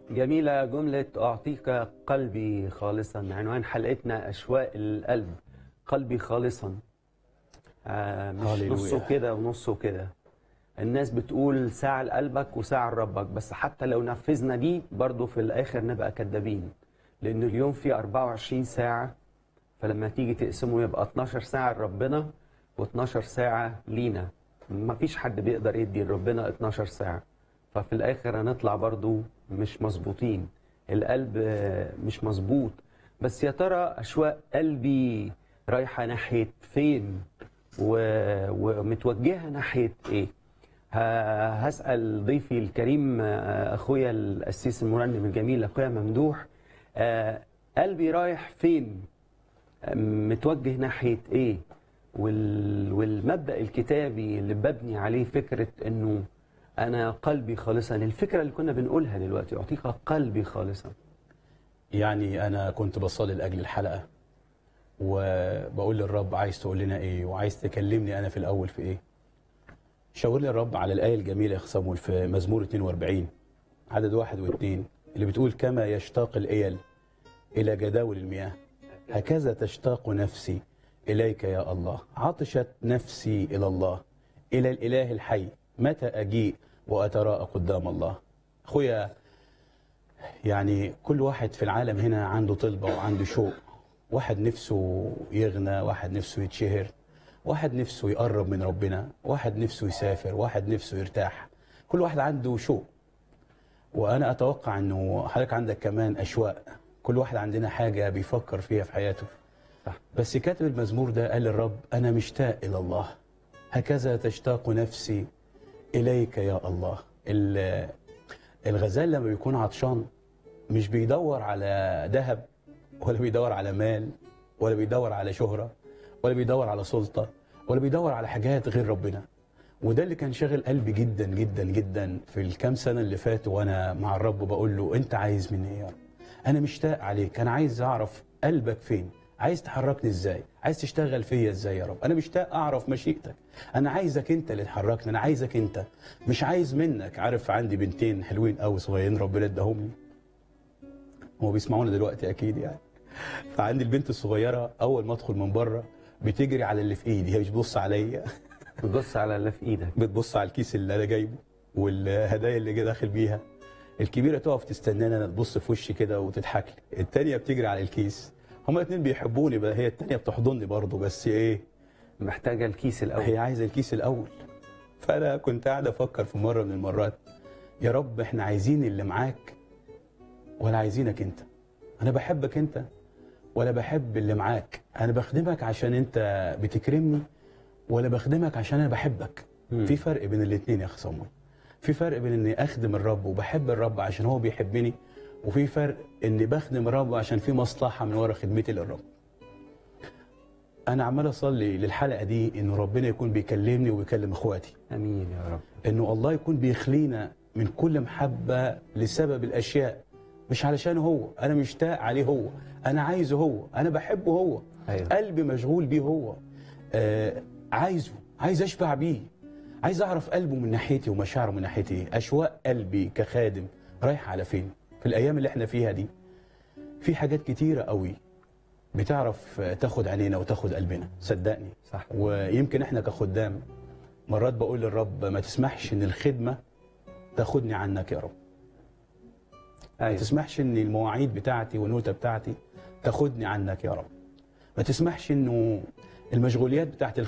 جميلة جملة أعطيك قلبي خالصا عنوان حلقتنا أشواق القلب قلبي خالصا آه مش هاليلويا. نصه كده ونصه كده الناس بتقول ساعة لقلبك وساعة لربك بس حتى لو نفذنا دي برضو في الآخر نبقى كدابين لأن اليوم فيه 24 ساعة فلما تيجي تقسمه يبقى 12 ساعة لربنا و12 ساعة لينا ما فيش حد بيقدر يدي لربنا 12 ساعة ففي الآخر هنطلع برضو مش مظبوطين القلب آه، مش مظبوط بس يا ترى أشواق قلبي رايحة ناحية فين و- ومتوجهة ناحية إيه ه- هسأل ضيفي الكريم آه، أخويا الأسيس المرنم الجميل أخويا ممدوح آه، قلبي رايح فين متوجه ناحية إيه وال... والمبدأ الكتابي اللي ببني عليه فكرة إنه أنا قلبي خالصا الفكرة اللي كنا بنقولها دلوقتي أعطيك قلبي خالصا يعني انا كنت بصلي لاجل الحلقه وبقول للرب عايز تقول لنا ايه وعايز تكلمني انا في الاول في ايه شاور لي الرب على الايه الجميله يا اخ صامويل في مزمور 42 عدد واحد واثنين اللي بتقول كما يشتاق الايل الى جداول المياه هكذا تشتاق نفسي اليك يا الله عطشت نفسي الى الله الى الاله الحي متى اجيء واتراءى قدام الله اخويا يعني كل واحد في العالم هنا عنده طلبة وعنده شوق واحد نفسه يغنى واحد نفسه يتشهر واحد نفسه يقرب من ربنا واحد نفسه يسافر واحد نفسه يرتاح كل واحد عنده شوق وأنا أتوقع أنه حضرتك عندك كمان أشواق كل واحد عندنا حاجة بيفكر فيها في حياته صح. بس كاتب المزمور ده قال للرب أنا مشتاق إلى الله هكذا تشتاق نفسي إليك يا الله ال- الغزال لما بيكون عطشان مش بيدور على ذهب ولا بيدور على مال ولا بيدور على شهرة ولا بيدور على سلطة ولا بيدور على حاجات غير ربنا وده اللي كان شاغل قلبي جدا جدا جدا في الكام سنة اللي فاتوا وأنا مع الرب بقول له أنت عايز مني إيه يا رب أنا مشتاق عليك أنا عايز أعرف قلبك فين عايز تحركني ازاي عايز تشتغل فيا ازاي يا رب انا مشتاق اعرف مشيئتك انا عايزك انت اللي تحركني انا عايزك انت مش عايز منك عارف عندي بنتين حلوين قوي صغيرين ربنا اداهم لي هو بيسمعونا دلوقتي اكيد يعني فعندي البنت الصغيره اول ما ادخل من بره بتجري على اللي في ايدي هي مش بتبص عليا بتبص على اللي في إيدك بتبص على الكيس اللي انا جايبه والهدايا اللي جاي داخل بيها الكبيره تقف تستناني انا تبص في وشي كده وتضحك لي التانيه بتجري على الكيس هما الاثنين بيحبوني بقى هي التانيه بتحضني برضه بس ايه محتاجة الكيس الأول هي عايزه الكيس الاول فانا كنت قاعد افكر في مره من المرات يا رب احنا عايزين اللي معاك ولا عايزينك انت انا بحبك انت ولا بحب اللي معاك انا بخدمك عشان انت بتكرمني ولا بخدمك عشان انا بحبك مم. في فرق بين الاثنين يا اخ صامويل في فرق بين اني اخدم الرب وبحب الرب عشان هو بيحبني وفي فرق اني بخدم الرب عشان في مصلحه من ورا خدمتي للرب انا عمال اصلي للحلقه دي انه ربنا يكون بيكلمني وبيكلم اخواتي أمين يا رب انه الله يكون بيخلينا من كل محبه لسبب الاشياء مش علشان هو انا مشتاق عليه هو انا عايزه هو انا بحبه هو أيوة. قلبي مشغول بيه هو آه عايزه عايز اشبع بيه عايز اعرف قلبه من ناحيتي ومشاعره من ناحيتي ايه اشواق قلبي كخادم رايح على فين في الايام اللي احنا فيها دي في حاجات كتيره قوي بتعرف آه، تاخد عينينا وتاخد قلبنا صدقني صح ويمكن احنا كخدام مرات بقول للرب ما تسمحش ان الخدمه تاخدني عنك يا رب ما أيوة. تسمحش ان المواعيد بتاعتي والنوتة بتاعتي تاخدني عنك يا رب ما تسمحش انه المشغوليات بتاعت